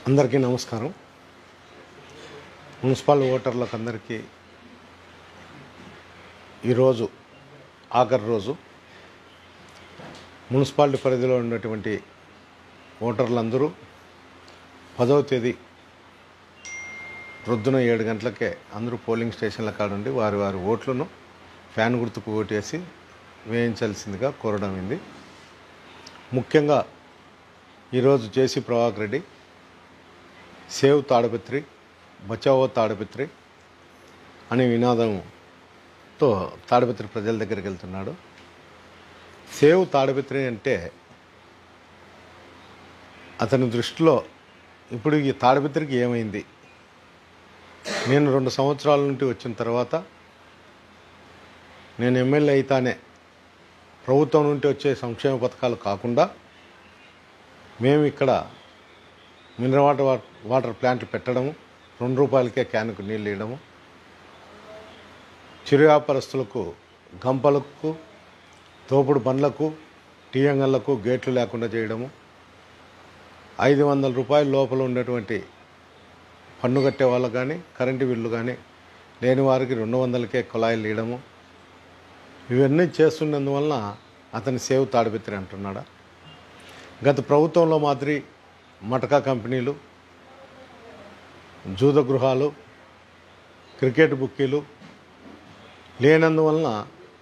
అందరికీ నమస్కారం మున్సిపల్ ఓటర్లకు అందరికీ ఈరోజు ఆఖరి రోజు మున్సిపాలిటీ పరిధిలో ఉన్నటువంటి ఓటర్లందరూ పదవ తేదీ ప్రొద్దున ఏడు గంటలకే అందరూ పోలింగ్ స్టేషన్ల కాడ ఉండి వారి వారి ఓట్లను ఫ్యాన్ గుర్తుకు ఓటేసి వేయించాల్సిందిగా కోరడం అయింది ముఖ్యంగా ఈరోజు జేసీ ప్రభాకర్ రెడ్డి సేవ్ తాడపత్రి బచావో తాడపత్రి అనే వినాదంతో తాడపత్రి ప్రజల దగ్గరికి వెళ్తున్నాడు సేవ్ తాడపత్రి అంటే అతని దృష్టిలో ఇప్పుడు ఈ తాడపత్రికి ఏమైంది నేను రెండు సంవత్సరాల నుండి వచ్చిన తర్వాత నేను ఎమ్మెల్యే అయితానే ప్రభుత్వం నుండి వచ్చే సంక్షేమ పథకాలు కాకుండా మేము ఇక్కడ మినరల్ వాటర్ వా- వాటర్ ప్లాంట్లు పెట్టడము రెండు రూపాయలకే క్యాన్కు నీళ్ళు ఇవ్వడము చిరు వ్యాపారస్తులకు గంపలకు తోపుడు బండ్లకు టీఎంగళ్లకు గేట్లు లేకుండా చేయడము ఐదు వందల రూపాయల లోపల ఉండేటువంటి పన్ను కట్టే వాళ్ళకు కానీ కరెంటు బిల్లు కానీ లేని వారికి రెండు వందలకే కుళాయిలు ఇవ్వడము ఇవన్నీ చేస్తున్నందువలన అతని సేవ్ తాడిపెత్తిరి అంటున్నాడా గత ప్రభుత్వంలో మాదిరి మటకా కంపెనీలు జూద గృహాలు క్రికెట్ బుక్కీలు లేనందువలన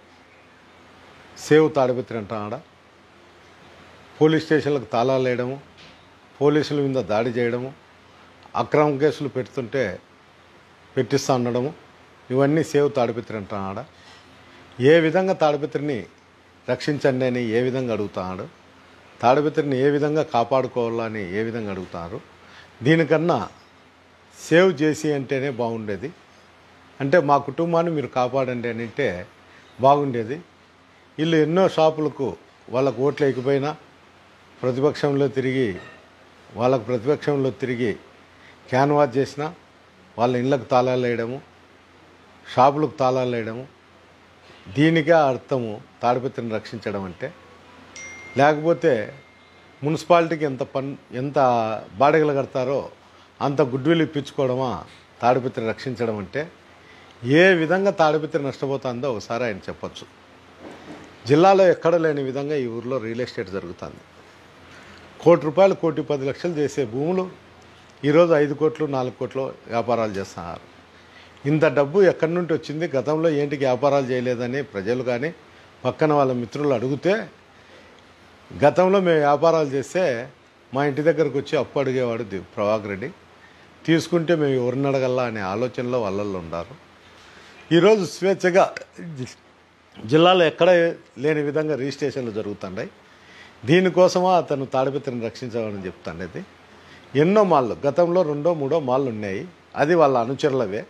సేవ్ తాడిపెత్తిరి అంటున్నాడా పోలీస్ స్టేషన్లకు తాళాలు వేయడము పోలీసుల మీద దాడి చేయడము అక్రమ కేసులు పెడుతుంటే పెట్టిస్తా ఉండడము ఇవన్నీ సేవ్ తాడిపెత్తిరి అంటున్నాడా ఏ విధంగా తాడిపెత్తిరిని రక్షించండి అని ఏ విధంగా అడుగుతున్నాడు తాడిపెత్తిరిని ఏ విధంగా కాపాడుకోవాలని ఏ విధంగా అడుగుతారు దీనికన్నా సేవ్ చేసి అంటేనే బాగుండేది అంటే మా కుటుంబాన్ని మీరు కాపాడండి అని అంటే బాగుండేది వీళ్ళు ఎన్నో షాపులకు వాళ్ళకు ఓట్లు వేయకపోయినా ప్రతిపక్షంలో తిరిగి వాళ్ళకు ప్రతిపక్షంలో తిరిగి క్యాన్వాస్ చేసిన వాళ్ళ ఇళ్ళకు తాళాలు వేయడము షాపులకు తాళాలు వేయడము దీనికే అర్థము తాడిపత్రిని రక్షించడం అంటే లేకపోతే మున్సిపాలిటీకి ఎంత పన్ ఎంత బాడగలు కడతారో అంత గుడ్విల్ ఇప్పించుకోవడమా తాడిపత్రి రక్షించడం అంటే ఏ విధంగా తాడిపత్రి నష్టపోతుందో ఒకసారి ఆయన చెప్పొచ్చు జిల్లాలో ఎక్కడ లేని విధంగా ఈ ఊర్లో రియల్ ఎస్టేట్ జరుగుతుంది కోటి రూపాయలు కోటి పది లక్షలు చేసే భూములు ఈరోజు ఐదు కోట్లు నాలుగు కోట్లు వ్యాపారాలు చేస్తున్నారు ఇంత డబ్బు ఎక్కడి నుండి వచ్చింది గతంలో ఏంటికి వ్యాపారాలు చేయలేదని ప్రజలు కానీ పక్కన వాళ్ళ మిత్రులు అడిగితే గతంలో మేము వ్యాపారాలు చేస్తే మా ఇంటి దగ్గరకు వచ్చి అప్పు అడిగేవాడు ది- ప్రభాకర్ రెడ్డి తీసుకుంటే మేము ఎవరిని అడగల్లా అనే ఆలోచనలో వాళ్ళల్లో ఉన్నారు ఈరోజు స్వేచ్ఛగా జి- జిల్లాలో ఎక్కడ లేని విధంగా రిజిస్ట్రేషన్లు జరుగుతున్నాయి దీనికోసమా అతను తాడిపత్రిని రక్షించాలని చెప్తాండేది ఎన్నో మాళ్ళు గతంలో రెండో మూడో మాళ్ళు ఉన్నాయి అది వాళ్ళ అనుచరులవే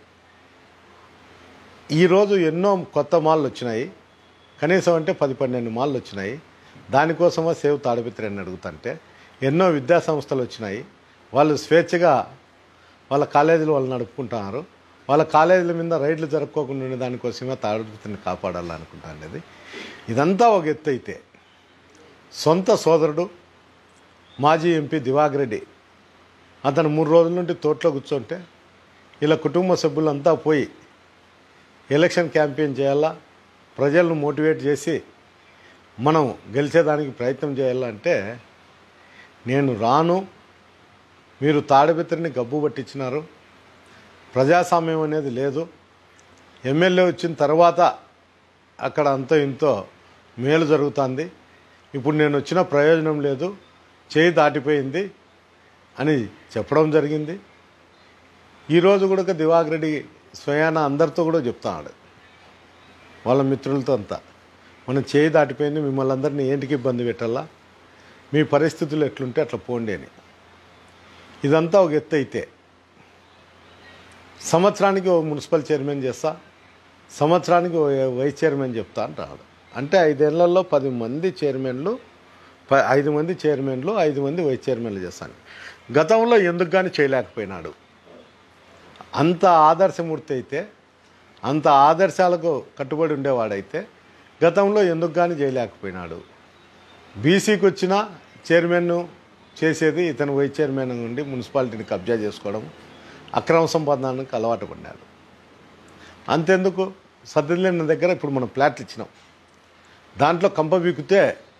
ఈరోజు ఎన్నో కొత్త మాళ్ళు వచ్చినాయి కనీసం అంటే పది పన్నెండు మాళ్ళు వచ్చినాయి దానికోసమా సేవ్ తాడిపత్రి అని అడుగుతుంటే ఎన్నో విద్యా సంస్థలు వచ్చినాయి వాళ్ళు స్వేచ్ఛగా వాళ్ళ కాలేజీలు వాళ్ళు నడుపుకుంటున్నారు వాళ్ళ కాలేజీల మీద రైడ్లు జరుపుకోకుండా ఉండే దానికోసమే తాడిపత్రిని కాపాడాలనుకుంటాండేది ఇదంతా ఒక ఎత్తు అయితే సొంత సోదరుడు మాజీ ఎంపీ దివాకర్ రెడ్డి అతను మూడు రోజుల నుండి తోటలో కూర్చుంటే ఇలా కుటుంబ సభ్యులంతా పోయి ఎలక్షన్ క్యాంపెయిన్ చేయాలా ప్రజలను మోటివేట్ చేసి మనం గెలిచేదానికి ప్రయత్నం చేయాలంటే నేను రాను మీరు తాడిపత్రిని గబ్బు పట్టించినారు ప్రజాస్వామ్యం అనేది లేదు ఎమ్మెల్యే వచ్చిన తర్వాత అక్కడ అంతో ఇంతో మేలు జరుగుతుంది ఇప్పుడు నేను వచ్చిన ప్రయోజనం లేదు చేయి దాటిపోయింది అని చెప్పడం జరిగింది ఈరోజు కూడా దివాకర్ రెడ్డి స్వయాన అందరితో కూడా చెప్తాడు వాళ్ళ మిత్రులతో అంతా మనం చేయి దాటిపోయింది మిమ్మల్ని అందరినీ ఏంటికి ఇబ్బంది పెట్టాలా మీ పరిస్థితులు ఎట్లుంటే అట్లా పోండి అని ఇదంతా ఒక ఎత్తు అయితే సంవత్సరానికి ఓ మున్సిపల్ చైర్మన్ చేస్తా సంవత్సరానికి ఓ వైస్ చైర్మన్ చెప్తా అంటాడు అంటే ఐదేళ్లలో పది మంది చైర్మన్లు ప- ఐదు మంది చైర్మన్లు ఐదు మంది వైస్ చైర్మన్లు చేస్తాను గతంలో ఎందుకు కానీ చేయలేకపోయినాడు అంత ఆదర్శమూర్తి అయితే అంత ఆదర్శాలకు కట్టుబడి ఉండేవాడైతే గతంలో ఎందుకు కానీ చేయలేకపోయినాడు బీసీకి వచ్చిన చైర్మన్ చేసేది ఇతను వైస్ చైర్మన్ ఉండి మున్సిపాలిటీని కబ్జా చేసుకోవడం అక్రమ సంపాదనకు అలవాటు పడినాడు అంతెందుకు సద్దులేని దగ్గర ఇప్పుడు మనం ప్లాట్లు ఇచ్చినాం దాంట్లో కంప బీకితే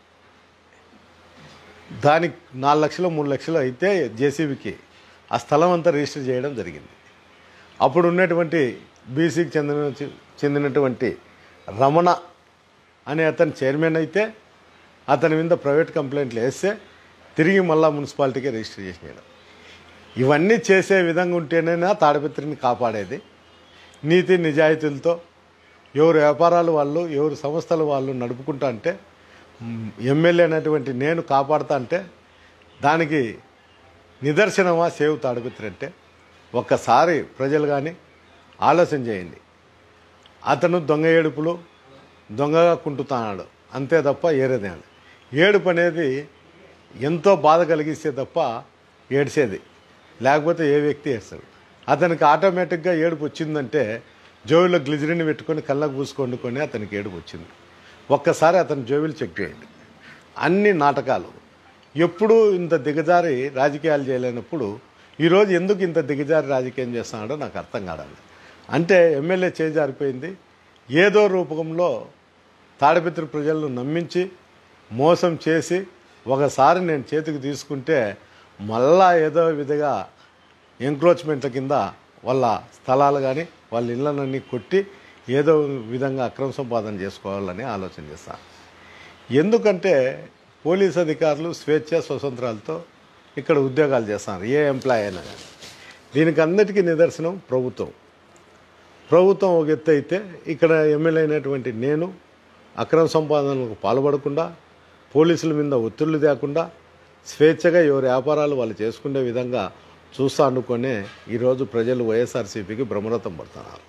దానికి నాలుగు లక్షలు మూడు లక్షలు అయితే జేసీబీకి ఆ స్థలం అంతా రిజిస్టర్ చేయడం జరిగింది అప్పుడు ఉన్నటువంటి బీసీకి చెందిన చెందినటువంటి రమణ అనే అతను చైర్మన్ అయితే అతని మీద ప్రైవేట్ కంప్లైంట్లు వేస్తే తిరిగి మళ్ళా మున్సిపాలిటీకి రిజిస్టర్ చేసినాడు ఇవన్నీ చేసే విధంగా ఉంటేనే తాడిపత్రిని కాపాడేది నీతి నిజాయితీలతో ఎవరు వ్యాపారాలు వాళ్ళు ఎవరు సంస్థలు వాళ్ళు నడుపుకుంటా అంటే మ్, ఎమ్మెల్యే అనేటువంటి నేను కాపాడుతా అంటే దానికి నిదర్శనమా సేవ్ తాడిపత్రి అంటే ఒక్కసారి ప్రజలు కానీ ఆలోచన చేయండి అతను దొంగ ఏడుపులు దొంగగా కుంటున్నాడు అంతే తప్ప ఏరేదే ఏడుపు అనేది ఎంతో బాధ కలిగిస్తే తప్ప ఏడ్చేది లేకపోతే ఏ వ్యక్తి ఏడ్చాడు అతనికి ఆటోమేటిక్గా ఏడుపు వచ్చిందంటే జోబిలో గ్లిజరిన్ పెట్టుకొని కళ్ళకు పూసుకొండుకొని అతనికి ఏడుపు వచ్చింది ఒక్కసారి అతని జోబిలు చెక్ చేయండి అన్ని నాటకాలు ఎప్పుడు ఇంత దిగజారి రాజకీయాలు చేయలేనప్పుడు ఈరోజు ఎందుకు ఇంత దిగజారి రాజకీయం చేస్తున్నాడో నాకు అర్థం కావాలి అంటే ఎమ్మెల్యే చేజారిపోయింది ఏదో రూపంలో తాడిపత్రి ప్రజలను నమ్మించి మోసం చేసి ఒకసారి నేను చేతికి తీసుకుంటే మళ్ళా ఏదో విధంగా ఎంక్రోచ్మెంట్ల కింద వాళ్ళ స్థలాలు కానీ వాళ్ళ ఇళ్ళనన్నీ కొట్టి ఏదో విధంగా అక్రమ సంపాదన చేసుకోవాలని ఆలోచన చేస్తాను ఎందుకంటే పోలీస్ అధికారులు స్వేచ్ఛ స్వతంత్రాలతో ఇక్కడ ఉద్యోగాలు చేస్తున్నారు ఏ ఎంప్లాయ్ అయినా కానీ దీనికి అన్నిటికీ నిదర్శనం ప్రభుత్వం ప్రభుత్వం ఒక ఎత్తు అయితే ఇక్కడ ఎమ్మెల్యే అయినటువంటి నేను అక్రమ సంపాదనలకు పాల్పడకుండా పోలీసుల మీద ఒత్తిళ్లు తేకుండా స్వేచ్ఛగా ఎవరి వ్యాపారాలు వాళ్ళు చేసుకునే విధంగా చూస్తా అనుకునే ఈరోజు ప్రజలు వైఎస్ఆర్సీపీకి బ్రహ్మరథం పడుతున్నారు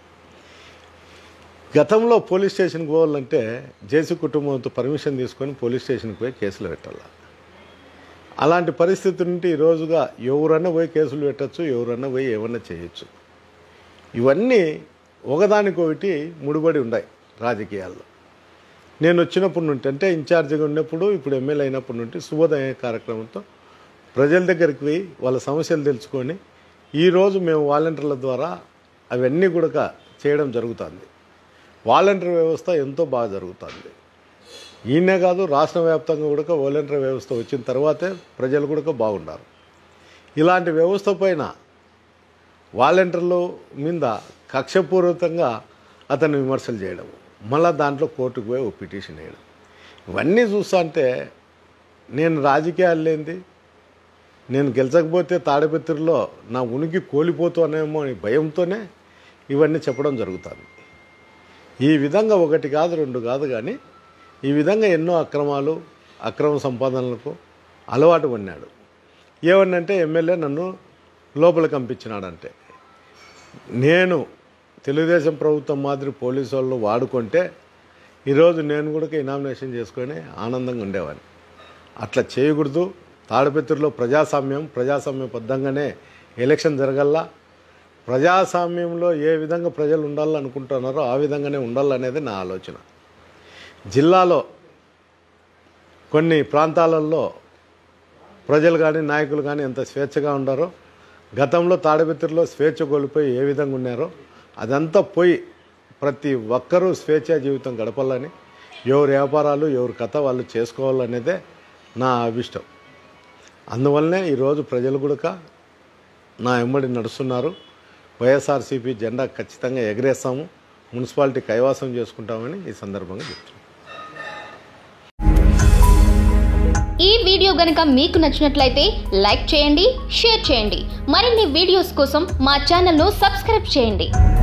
గతంలో పోలీస్ స్టేషన్కి పోవాలంటే జేసీ కుటుంబంతో పర్మిషన్ తీసుకొని పోలీస్ స్టేషన్కి పోయి కేసులు పెట్టాలి అలాంటి పరిస్థితి నుండి ఈ రోజుగా ఎవరన్నా పోయి కేసులు పెట్టచ్చు ఎవరన్నా పోయి ఏమన్నా చేయొచ్చు ఇవన్నీ ఒకదానికొకటి ముడిపడి ఉన్నాయి రాజకీయాల్లో నేను వచ్చినప్పటి నుండి అంటే ఇన్ఛార్జిగా ఉన్నప్పుడు ఇప్పుడు ఎమ్మెల్యే అయినప్పటి నుండి శుభోదయ కార్యక్రమంతో ప్రజల దగ్గరికి పోయి వాళ్ళ సమస్యలు తెలుసుకొని ఈరోజు మేము వాలంటీర్ల ద్వారా అవన్నీ కూడా చేయడం జరుగుతుంది వాలంటీర్ వ్యవస్థ ఎంతో బాగా జరుగుతుంది ఈయనే కాదు రాష్ట్ర వ్యాప్తంగా కూడా వాలంటీర్ వ్యవస్థ వచ్చిన తర్వాతే ప్రజలు కూడా బాగున్నారు ఇలాంటి వ్యవస్థ పైన వాలంటీర్ల మీద కక్షపూర్వకంగా అతను విమర్శలు చేయడం మళ్ళీ దాంట్లో కోర్టుకు పోయి ఓ పిటిషన్ వేయడం ఇవన్నీ చూస్తా అంటే నేను రాజకీయాలు లేనిది నేను గెలిచకపోతే తాడిపత్రిలో నా ఉనికి కోల్పోతానేమో అని భయంతోనే ఇవన్నీ చెప్పడం జరుగుతుంది ఈ విధంగా ఒకటి కాదు రెండు కాదు కానీ ఈ విధంగా ఎన్నో అక్రమాలు అక్రమ సంపాదనలకు అలవాటు పడినాడు ఏమన్నంటే ఎమ్మెల్యే నన్ను లోపలికి పంపించినాడంటే నేను తెలుగుదేశం ప్రభుత్వం మాదిరి పోలీసు వాళ్ళు వాడుకుంటే ఈరోజు నేను కూడా ఈ నామినేషన్ చేసుకొని ఆనందంగా ఉండేవాడిని అట్లా చేయకూడదు తాడిపత్రిలో ప్రజాస్వామ్యం ప్రజాస్వామ్యబద్ధంగానే ఎలక్షన్ జరగల్లా ప్రజాస్వామ్యంలో ఏ విధంగా ప్రజలు ఉండాలనుకుంటున్నారో ఆ విధంగానే ఉండాలనేది నా ఆలోచన జిల్లాలో కొన్ని ప్రాంతాలలో ప్రజలు కానీ నాయకులు కానీ ఎంత స్వేచ్ఛగా ఉండారో గతంలో తాడిపత్రిలో స్వేచ్ఛ కోల్పోయి ఏ విధంగా ఉన్నారో అదంతా పోయి ప్రతి ఒక్కరూ స్వేచ్ఛ జీవితం గడపాలని ఎవరి వ్యాపారాలు ఎవరి కథ వాళ్ళు చేసుకోవాలనేదే నా అభిష్టం అందువల్లనే ఈరోజు ప్రజలు కూడా నా ఎమ్మడి నడుస్తున్నారు వైఎస్ఆర్సీపీ జెండా ఖచ్చితంగా ఎగరేస్తాము మున్సిపాలిటీ కైవాసం చేసుకుంటామని ఈ సందర్భంగా చెప్తున్నాను ఈ వీడియో గనుక మీకు నచ్చినట్లయితే లైక్ చేయండి షేర్ చేయండి మరిన్ని వీడియోస్ కోసం మా ఛానల్ను సబ్స్క్రైబ్ చేయండి